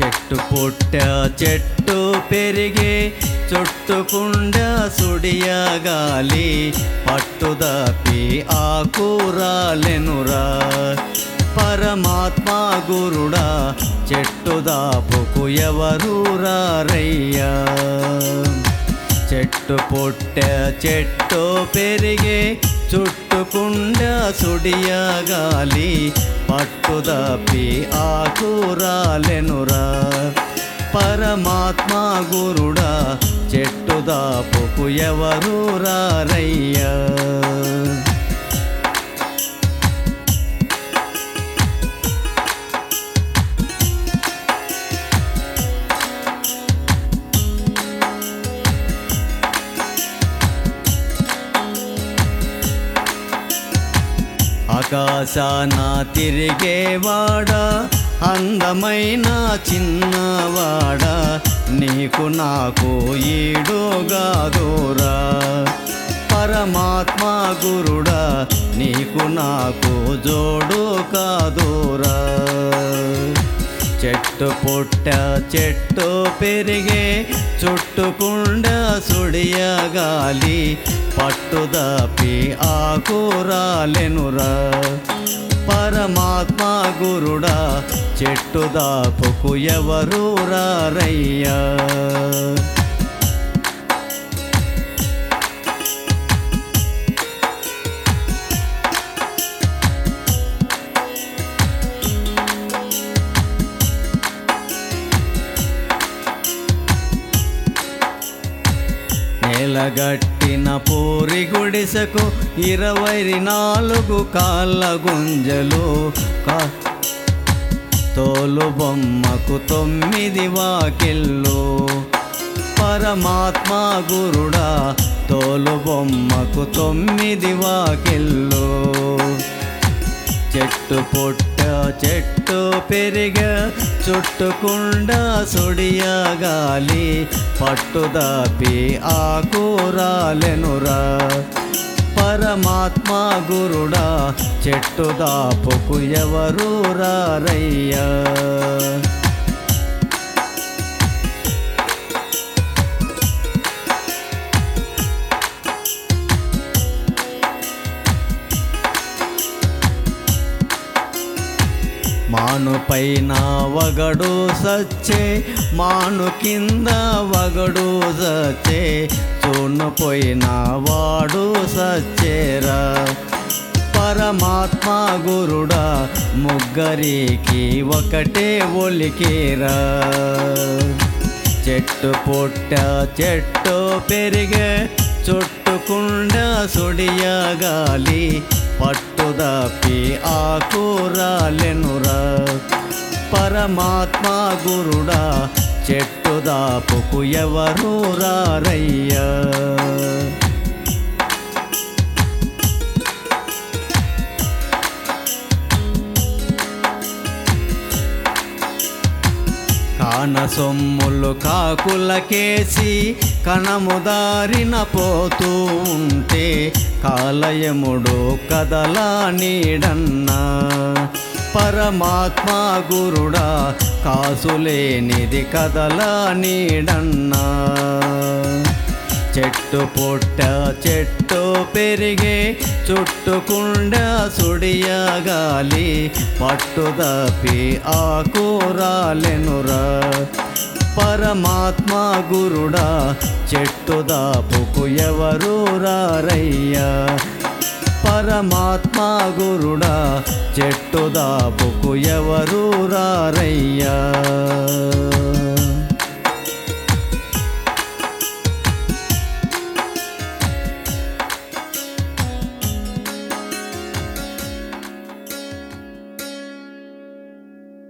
చెట్టు పుట్ట చెట్టు పెరిగే చుట్టుకుండ సుడియగాలి పట్టుదపి ఆకురాలెనురా పరమాత్మ గురుడా చెట్టు దాపుకు ఎవరు రారయ్యా చెట్టు పుట్ట చెట్టు పెరిగే చుట్టుకుండ సుడియగాలి పట్టుదపి ఆకురాలెనురా పరమాత్మ గురుడా చెట్టు దాపుకు ఎవరు రారయ్యా ఆకాశాన తిరిగేవాడ అందమైన చిన్నవాడ నీకు నాకు ఈడుగాదోరా పరమాత్మ గురుడా నీకు నాకు జోడు కాదోరా చెట్టు పుట్ట చెట్టు పెరిగే చుట్టుకుండ సుడియగాలి పట్టుదపి ఆకురాలెనురా పరమాత్మ గురుడా చెట్టు దాపుకు ఎవరు రారయ్యా నేలగట్టిన పూరి గుడిసెకు ఇరవై నాలుగు కాళ్ళ గుంజలు కా తోలు బొమ్మకు తొమ్మిది వాకిళ్ళు పరమాత్మ గురుడా తోలు బొమ్మకు తొమ్మిది వాకిళ్ళు చెట్టు పుట్ట చెట్టు పెరిగ చుట్టుకుండ సుడియగాలి పట్టుదాపి ఆకురాలెనురా పరమాత్మ గురుడా చెట్టు దాపుకు ఎవరు రారయ్యా మాను పైన వగడు సచ్చే మాను కింద వగడు సచ్చే చూను పోయిన వాడు సచ్చేరా పరమాత్మ గురుడా ముగ్గరికి ఒకటే ఒలికేరా చెట్టు పుట్ట చెట్టు పెరిగే చుట్టుకుండ సుడియగాలి పట్టుదపి ఆకురాలెనురా పరమాత్మ గురుడా చెట్టు దాపుకు ఎవరు రారయ్యా కాన సొమ్ములు కాకులకేసి కణముదారిన పోతూ ఉంటే కాలయముడు కదలా నీడన్నా పరమాత్మ గురుడా కాసులేనిది కదలా నీడన్నా చెట్టు పుట్ట చెట్టు పెరిగే చుట్టుకుండ సుడియగాలి పట్టుదపి ఆకురాలెనురా పరమాత్మ గురుడా చెట్టు దాపుకు ఎవరు రారయ్యా పరమాత్మ గురుడా చెట్టు దాపుకు ఎవరు రారయ్యా